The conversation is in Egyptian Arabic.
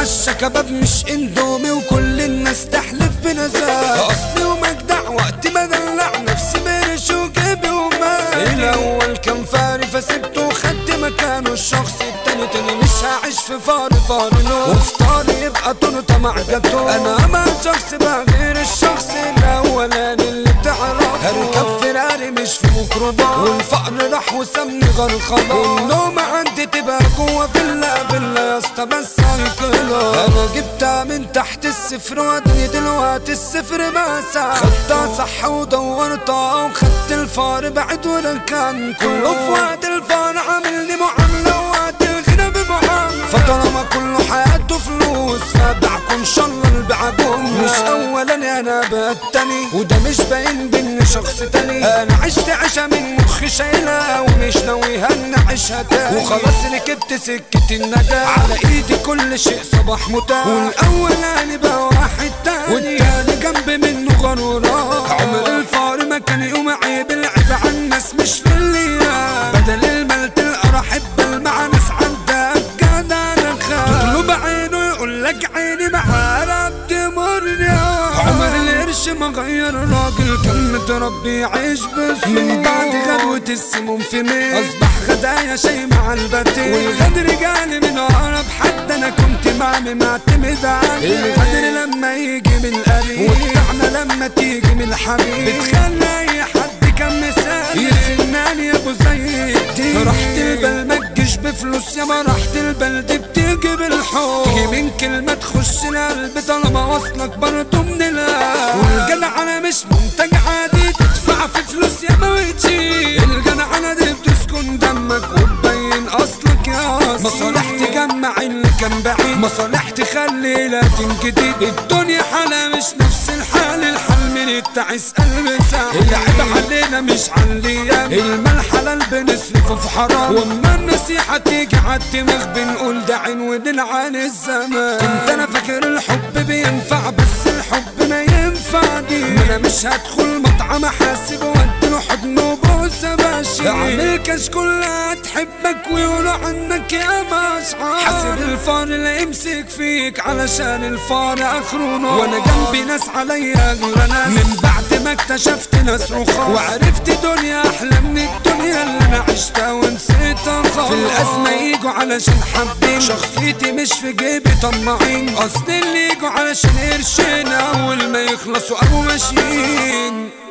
اتعشى كباب مش اندومي وكل الناس تحلف بنزاهة اصلي ومجدع وقت ما دلع نفسي برش وجيبي ومالي الاول كان فاري فسبته وخدت مكانه الشخص التاني تاني مش هعيش في فار فار نو وفطاري يبقى تورته مع جاتو انا مع شخص بقى غير الشخص الاولاني اللي تعرفه هركب فيراري مش في ميكروباص والفقر راح وسمني غرقان والنوم عندي تبقى جوه فيلا فيلا يا اسطى بس هيكلو انا جبتها من تحت الصفر وادني دلوقتي الصفر مسا خدتها صح ودورتها وخدت الفار بعد ولا كان كله في وقت الفار عامل لي معامله وقت الغنى بمعامله فطالما كله حياته فلوس فبعكم ان شاء الله البعكم مش اولا انا بالتاني وده مش باين باني شخص تاني انا عشت عيشه من مخي شايلها ومش ناوي هنعيشها تاني وخلاص ركبت سكة النجاة على ايدي كل شيء صباح متاح والاولاني بقى واحد تاني والتاني جنب منه غرورات عمر الفار ما كان يقوم عيب العيب على الناس مش في الليام بدل المال تلقى راح بل مع ناس عندها جدع رخاء تطلب عينه يقول لك عيني معاه تمرني عمر القرش ما غير راجل كان متربي يعيش بس من بعد غدوة السموم في مين اصبح غدايا شي مع البتين والغدر جالي من اقرب حد انا كنت معمي معتمد عليه الغدر لما يجي من القريب والطعنة لما تيجي من الحبيب بتخلي اي حد كان مثالي يسنان يا ابو زيد رحت البل ما تجيش بفلوس يا ما رحت البلد بتيجي بالحب تيجي من كلمة تخش القلب طالما وصلك برضه من القلب والجدع انا مش منتج عادي تدفع في فلوس يا ما وتجي الجدع انا دي بتسكن دمك وتبين اصلك يا اصل مصالح تجمع اللي كان بعيد مصالح تخلي لا تنجديد الدنيا حالة مش نفس الحال الحال من التعس قلب ساعة العيب علينا مش على الايام المال حلال بنصرفه في حرام واما النصيحة تيجي على الدماغ بنقول ده عين ونلعن الزمان كنت انا فاكر الحب بينفع بس الحب ما ينفع دي ما انا مش هدخل مطعم احاسب واديله حضن وبوسه ماشي اعمل كاش كلها تحبك ويقولوا عنك يا مشعر حاسب الفار اللي يمسك فيك علشان الفار اخره نار وانا جنبي ناس عليا اغلى ناس من بعد ما اكتشفت ناس رخاص وعرفت دنيا احلى من الدنيا اللي انا عشتها ونسيتها خالص في الازمه يجوا علشان حابين شخصيتي مش في جيبي طماعين اصل اللي يجوا علشان قرشين اول ما يخلصوا ابو ماشيين